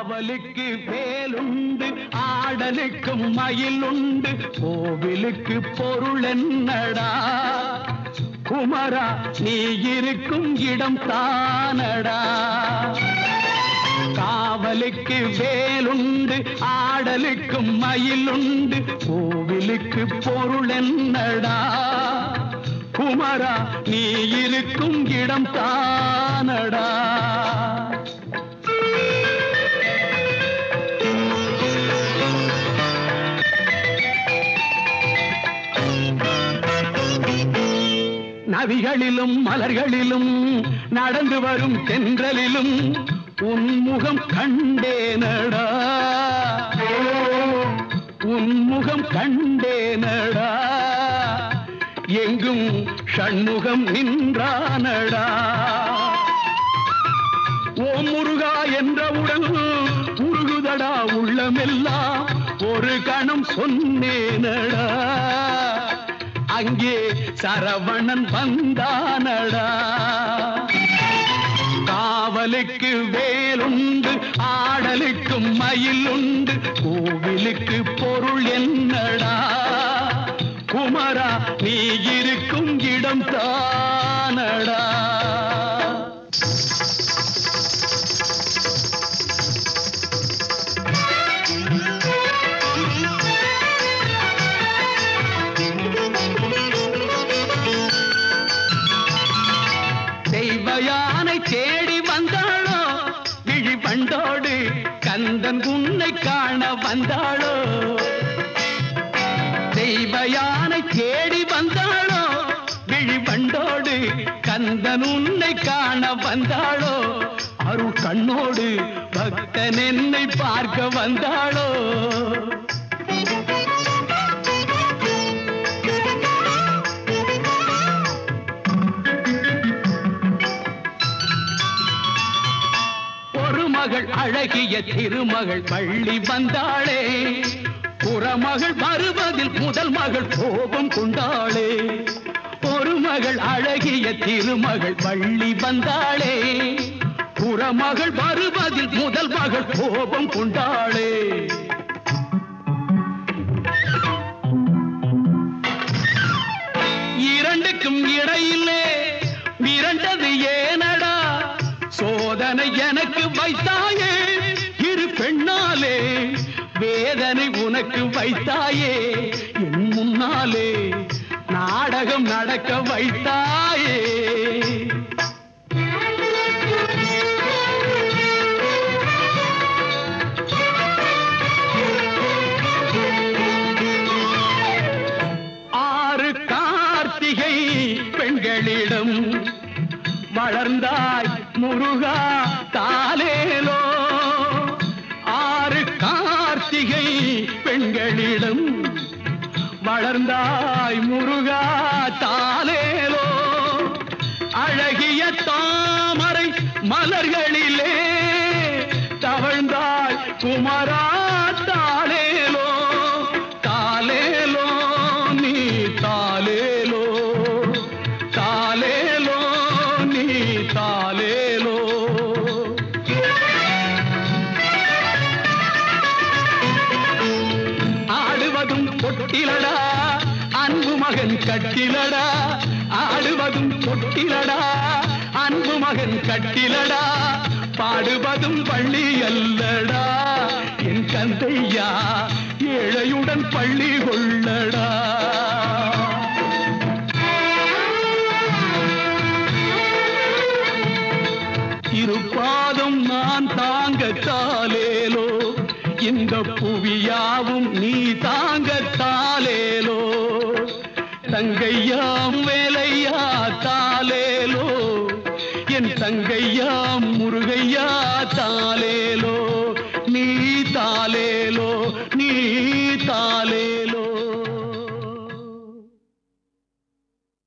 காவலுக்கு வேலுண்டு ஆடலுக்கும் மயில் உண்டு கோவிலுக்கு பொருள் என்னடா குமரா நீ இருக்கும் இடம் தானடா காவலுக்கு வேலுண்டு ஆடலுக்கும் மயில் உண்டு கோவிலுக்கு பொருள் என்னடா குமரா நீ இருக்கும் இடம் தானடா நதிகளிலும் மலர்களிலும் நடந்து வரும் தென்றலிலும் உன்முகம் கண்டேனடா உன்முகம் கண்டேனடா எங்கும் ஷண்முகம் நின்றானடா ஓம் முருகா என்றவுடன் உருகுதடா உள்ளமெல்லாம் ஒரு கணம் சொன்னேனடா அங்கே சரவணன் வந்தானடா காவலுக்கு வேலுண்டு ஆடலுக்கும் மயில் உண்டு கோவிலுக்கு பொருள் என்னடா குமரா நீ இருக்கும் இடம் தானடா தெய்வ யானை தேடி வந்தாளோ விழி பண்டோடு கந்தன் உன்னை காண வந்தாளோ தெய்வ யானை தேடி வந்தாளோ விழி பண்டோடு கந்தன் உன்னை காண வந்தாளோ அருள் கண்ணோடு பக்தன் என்னை பார்க்க வந்தாளோ ஒரு மகள் அழகிய திருமகள் பள்ளி வந்தாளே புறமகள் வருவதில் முதல் மகள் கோபம் கொண்டாளே ஒரு மகள் அழகிய திருமகள் பள்ளி வந்தாளே புறமகள் வருவதில் முதல் மகள் கோபம் கொண்டாளே இரண்டுக்கும் இடையிலே மிரண்டது ஏனடா சோதனை எனக்கு வைத்தாயே இரு பெண்ணாலே வேதனை உனக்கு வைத்தாயே என் முன்னாலே நாடகம் நடக்க வைத்தாயே ஆறு கார்த்திகை பெண்களிடம் வளர்ந்தாய் முருகா தாலேலோ ஆறு கார்த்திகை பெண்களிடம் வளர்ந்தாய் முருகா தாலேலோ அழகிய தாமரை மலர்களிலே தவழ்ந்தாய் குமரா தாலேலோ தாலேலோ நீ தாலேலோ தாலேலோ நீ தாலேலோ ஆடுவதும் பொட்டிலடா அன்பு மகன் கட்டிலடா ஆடுவதும் பொட்டிலடா அன்பு மகன் கட்டிலடா பாடுவதும் பள்ளி அல்லடா என் கந்தையா ஏழையுடன் பள்ளி கொள்ளடா இருப்பாதும் நான் தாங்க தாலேலோ இந்த புவியாவும் நீ தாங்க தாலேலோ தங்கையாம் வேலையா தாலேலோ என் தங்கையாம் முருகையா தாலேலோ நீ தாலே